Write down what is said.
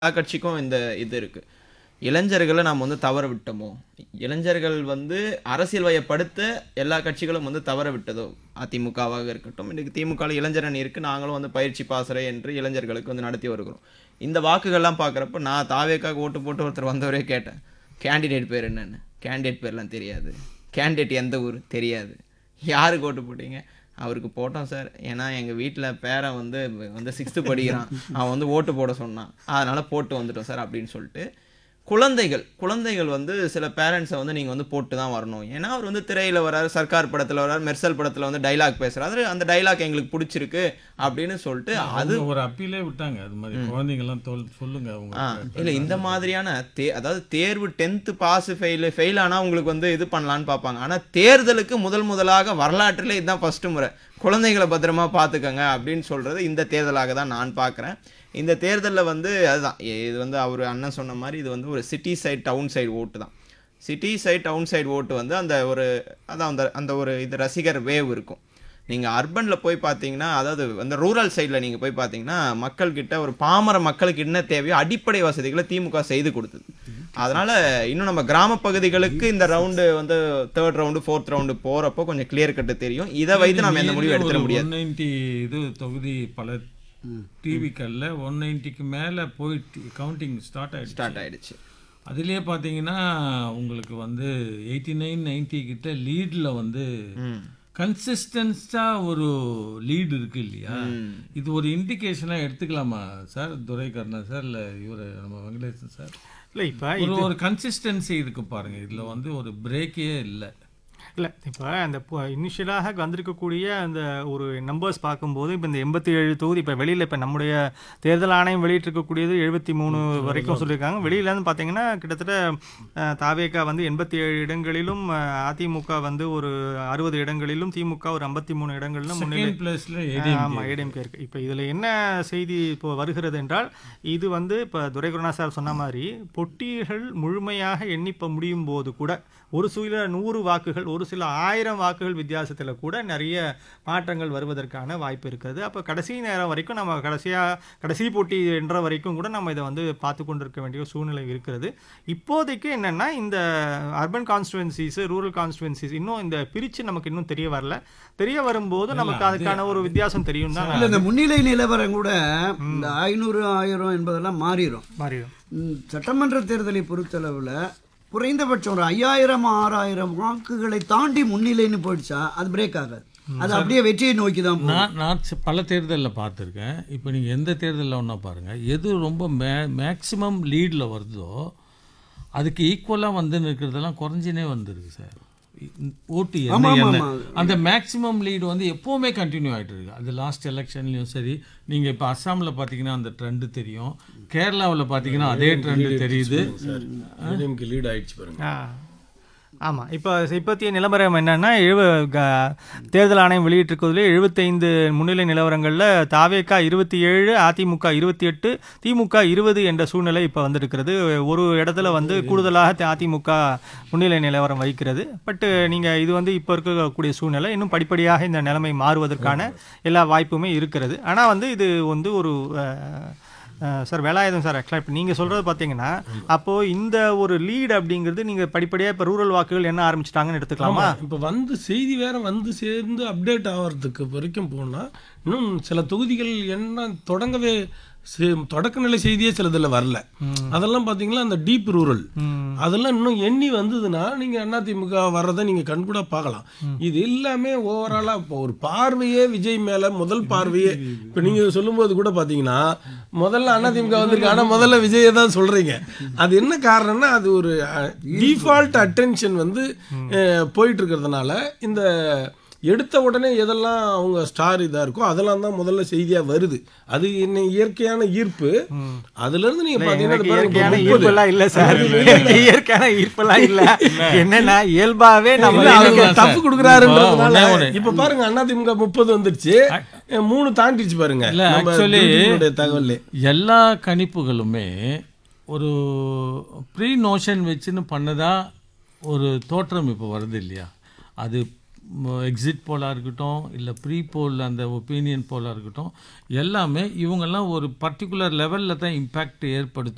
எல்லா கட்சிக்கும் இந்த இது இருக்கு இளைஞர்களை நாம் வந்து தவற விட்டோமோ இளைஞர்கள் வந்து அரசியல் வயப்படுத்த எல்லா கட்சிகளும் வந்து தவற விட்டதோ அதிமுகவாக இருக்கட்டும் இன்னைக்கு திமுக ல இளைஞர் அணி இருக்கு நாங்களும் வந்து பயிற்சி பாசறை என்று இளைஞர்களுக்கு வந்து நடத்தி வருகிறோம் இந்த வாக்குகள்லாம் பார்க்குறப்ப நான் தாவேக்காக ஓட்டு போட்டு ஒருத்தர் வந்தவரே கேட்டேன் கேண்டிடேட் பேர் என்னன்னு கேண்டிடேட் பேர்லாம் தெரியாது கேண்டிடேட் எந்த ஊர் தெரியாது யாருக்கு ஓட்டு போட்டீங்க அவருக்கு போட்டோம் சார் ஏன்னா எங்கள் வீட்டில் பேரன் வந்து வந்து சிக்ஸ்த்து படிக்கிறான் அவன் வந்து ஓட்டு போட சொன்னான் அதனால் போட்டு வந்துட்டோம் சார் அப்படின்னு சொல்லிட்டு குழந்தைகள் குழந்தைகள் வந்து சில பேரண்ட்ஸை வந்து நீங்கள் வந்து போட்டு தான் வரணும் ஏன்னா அவர் வந்து திரையில் வராரு சர்க்கார் படத்தில் வராரு மெர்சல் படத்தில் வந்து டைலாக் பேசுகிறாரு அந்த டைலாக் எங்களுக்கு பிடிச்சிருக்கு அப்படின்னு சொல்லிட்டு அது அவங்க ஒரு அப்பீலே விட்டாங்க அது மாதிரி குழந்தைங்கெல்லாம் தொல் சொல்லுங்க அவங்க ஆ இல்லை இந்த மாதிரியான தே அதாவது தேர்வு டென்த்து பாஸ் ஃபெயிலு ஃபெயில் ஆனால் உங்களுக்கு வந்து இது பண்ணலான்னு பார்ப்பாங்க ஆனால் தேர்தலுக்கு முதல் முதலாக வரலாற்றிலே இதுதான் ஃபஸ்ட்டு முறை குழந்தைகளை பத்திரமா பார்த்துக்கங்க அப்படின்னு சொல்கிறது இந்த தேர்தலாக தான் நான் பார்க்குறேன் இந்த தேர்தலில் வந்து அதுதான் இது வந்து அவர் அண்ணன் சொன்ன மாதிரி இது வந்து ஒரு சிட்டி சைடு டவுன் சைடு ஓட்டு தான் சிட்டி சைடு டவுன் சைடு ஓட்டு வந்து அந்த ஒரு அதான் அந்த அந்த ஒரு இது ரசிகர் வேவ் இருக்கும் நீங்கள் அர்பனில் போய் பார்த்தீங்கன்னா அதாவது அந்த ரூரல் சைடில் நீங்கள் போய் பார்த்தீங்கன்னா மக்கள்கிட்ட ஒரு பாமர மக்களுக்கு என்ன தேவையோ அடிப்படை வசதிகளை திமுக செய்து கொடுத்தது அதனால் இன்னும் நம்ம கிராம பகுதிகளுக்கு இந்த ரவுண்டு வந்து தேர்ட் ரவுண்டு ஃபோர்த் ரவுண்டு போகிறப்போ கொஞ்சம் கிளியர் கட்டு தெரியும் இதை வைத்து நம்ம எந்த முடிவும் எடுத்துட முடியாது ஒன் நைன்டி இது தொகுதி பல டிவிக்கல்ல ஒன் நைன்ட்டிக்கு மேலே போயிட்டு கவுண்டிங் ஸ்டார்ட் ஆயிடுச்சு ஸ்டார்ட் ஆயிடுச்சு அதுலயே பார்த்தீங்கன்னா உங்களுக்கு வந்து எயிட்டி நைன் நைன்டி கிட்ட லீடில் வந்து ம் கன்சிஸ்டன்ஸாக ஒரு லீடு இருக்கு இல்லையா இது ஒரு இண்டிகேஷனாக எடுத்துக்கலாமா சார் துரைகர்ணா சார் இல்லை இவர் நம்ம வெங்கடேசன் சார் இல்லை இப்போ ஒரு ஒரு கன்சிஸ்டன்சி இருக்கு பாருங்க இதுல வந்து ஒரு பிரேக்கே இல்லை இல்லை இப்போ அந்த இனிஷியலாக வந்திருக்கக்கூடிய அந்த ஒரு நம்பர்ஸ் பார்க்கும்போது இப்போ இந்த எண்பத்தி ஏழு தொகுதி இப்போ வெளியில் இப்போ நம்முடைய தேர்தல் ஆணையம் வெளியிட்டிருக்கக்கூடியது எழுபத்தி மூணு வரைக்கும் சொல்லியிருக்காங்க வெளியிலேருந்து பார்த்தீங்கன்னா கிட்டத்தட்ட அஹ், தாவேகா வந்து எண்பத்தி ஏழு இடங்களிலும் அஹ், அதிமுக வந்து ஒரு அறுபது இடங்களிலும் திமுக ஒரு ஐம்பத்தி மூணு இடங்களிலும் முன்னிலை செகண்ட் பிளேஸ்ல ஆமாம் ஏடிஎம்கே இருக்கு இப்போ இதில் என்ன செய்தி இப்போ வருகிறது என்றால் இது வந்து இப்போ துரைகுருணா சார் சொன்ன மாதிரி பொட்டிகள் முழுமையாக எண்ணிப்ப முடியும் போது கூட ஒரு சில நூறு வாக்குகள் ஒரு சில ஆயிரம் வாக்குகள் வித்தியாசத்தில் கூட நிறைய மாற்றங்கள் வருவதற்கான வாய்ப்பு இருக்கிறது அப்போ கடைசி நேரம் வரைக்கும் நம்ம கடைசியாக கடைசி போட்டி என்ற வரைக்கும் கூட நம்ம இதை வந்து பார்த்து கொண்டிருக்க வேண்டிய சூழ்நிலை இருக்கிறது இப்போதைக்கு என்னென்னா இந்த அர்பன் கான்ஸ்டுவன்சிஸ் ரூரல் கான்ஸ்டுவன்சிஸ் இன்னும் இந்த பிரித்து நமக்கு இன்னும் தெரிய வரல தெரிய வரும்போது நமக்கு அதுக்கான ஒரு வித்தியாசம் தெரியும் தான் இல்ல இந்த முன்னிலை நிலவரம் கூட இந்த ஐநூறு ஆயிரம் என்பதெல்லாம் மாறிடும் மாறிடும் ம், சட்டமன்ற தேர்தலை பொறுத்தளவில் குறைந்தபட்சம் ஒரு ஐயாயிரம் ஆறாயிரம் வாக்குகளை தாண்டி முன்னிலைன்னு போயிடுச்சா அது பிரேக் ஆகாது அது அப்படியே வெற்றியை நோக்கி தான் போகும். நான் நான் சி- பல தேர்தலில் பார்த்துருக்கேன் இப்போ நீங்கள் எந்த தேர்தலில் ஒன்றா பாருங்கள் எது ரொம்ப மே மேக்ஸிமம் லீடில் வருதோ அதுக்கு ஈக்குவலாக வந்து நிற்கிறதெல்லாம் குறைஞ்சினே வந்துருக்கு சார் ஓட்டு என்ன ஆமா, என்ன ஆமா. அந்த மேக்ஸிமம் லீடு வந்து எப்போவுமே கண்டினியூ ஆகிட்டு இருக்கு அது லாஸ்ட் எலெக்ஷன்லையும் சரி நீங்கள் இப்போ அஸ்ஸாமில் பார்த்தீங்கன்னா அந்த ட்ரெண்டு தெரியும் கேரளாவில் பார்த்தீங்கன்னா அதே ட்ரெண்டு தெரியுது ஏடிஎம்கே லீட் ஆயிடுச்சு பாருங்க ஆ ஆமாம் இப்போ இப்போத்திய நிலவரம் என்னன்னா எழுவ க- தேர்தல் ஆணையம் வெளியிட்டிருக்கிறதுலே எழுபத்தைந்து முன்னிலை நிலவரங்களில் தாவேகா இருபத்தி ஏழு அதிமுக இருபத்தி எட்டு திமுக இருபது என்ற சூழ்நிலை இப்போ வந்திருக்கிறது ஒரு இடத்துல வந்து கூடுதலாக தி- அதிமுக முன்னிலை நிலவரம் வைக்கிறது பட்டு நீங்கள் இது வந்து இப்போ இருக்கக்கூடிய சூழ்நிலை இன்னும் படிப்படியாக இந்த நிலைமை மாறுவதற்கான எல்லா வாய்ப்புமே இருக்கிறது ஆனால் வந்து இது வந்து ஒரு அஹ், அஹ் சார் வேலாயுதம் சார் ஆக்சுவலாக இப்போ நீங்கள் சொல்கிறது பார்த்தீங்கன்னா அப்போது இந்த ஒரு லீட் அப்படிங்கிறது நீங்கள் படிப்படியாக இப்போ ரூரல் வாக்குகள் என்ன ஆரம்பிச்சிட்டாங்கன்னு எடுத்துக்கலாமா ஆமா இப்ப வந்து செய்தி வேற வந்து சேர்ந்து அப்டேட் ஆகிறதுக்கு வரைக்கும் போனா இன்னும் சில தொகுதிகள் என்ன தொடங்கவே செ- தொடக்க நிலை செய்தியே சிலதுல வரல அதெல்லாம் பாத்தீங்கன்னா அந்த டீப் ரூரல் அதெல்லாம் இன்னும் எண்ணி வந்ததுன்னா நீங்க அதிமுக வர்றதை நீங்க கண்கூட பார்க்கலாம் இது எல்லாமே ஓவராலா இப்போ ஒரு பார்வையே விஜய் மேல முதல் பார்வையே இப்ப நீங்க சொல்லும்போது கூட பாத்தீங்கன்னா முதல்ல அதிமுக வந்திருக்கு ஆனா முதல்ல விஜயை தான் சொல்றீங்க அது என்ன காரணம்னா அது ஒரு டிஃபால்ட் அட்டென்ஷன் வந்து அஹ், போயிட்டு இருக்கிறதுனால இந்த எடுத்த உடனே எதெல்லாம் அவங்க ஸ்டார் இதா இருக்கோ அதெல்லாம் தான் முதல்ல செய்தியா வருது அது என்ன இயற்கையான ஈர்ப்பு அதுல இருந்து நீங்க பாத்தீங்கன்னா எனக்கு இது பாருங்க, இயற்கையான இப்ப முப்பது. ஈர்ப்பெல்லாம் இல்லை சார் எனக்கு இயற்கையான ஈர்ப்பெல்லாம் இல்லை என்னன்னா இயல்பாகவே நம்ம இல்ல, அவருக்கு சார். தப்பு கொடுக்குறாருன்றதுனால ஒண்ணே ஒண்ணு. இப்ப பாருங்க அதிமுக முப்பது வந்துருச்சு அஹ், மூணு தாண்டிடுச்சு பாருங்க இல்ல, நம்ம actually- டிவியினுடைய தகவல் எல்லா கணிப்புகளுமே ஒரு ப்ரீ நோஷன் வச்சுன்னு பண்ணதா ஒரு தோற்றம் இப்போ வருது இல்லையா அது எக்ஸிட் போலாக இருக்கட்டும் இல்லை ப்ரீ போல் அந்த ஒப்பீனியன் போலாக இருக்கட்டும் எல்லாமே இவங்கெல்லாம் ஒரு பர்டிகுலர் லெவலில் தான் இம்பேக்ட் ஏற்படுத்தும்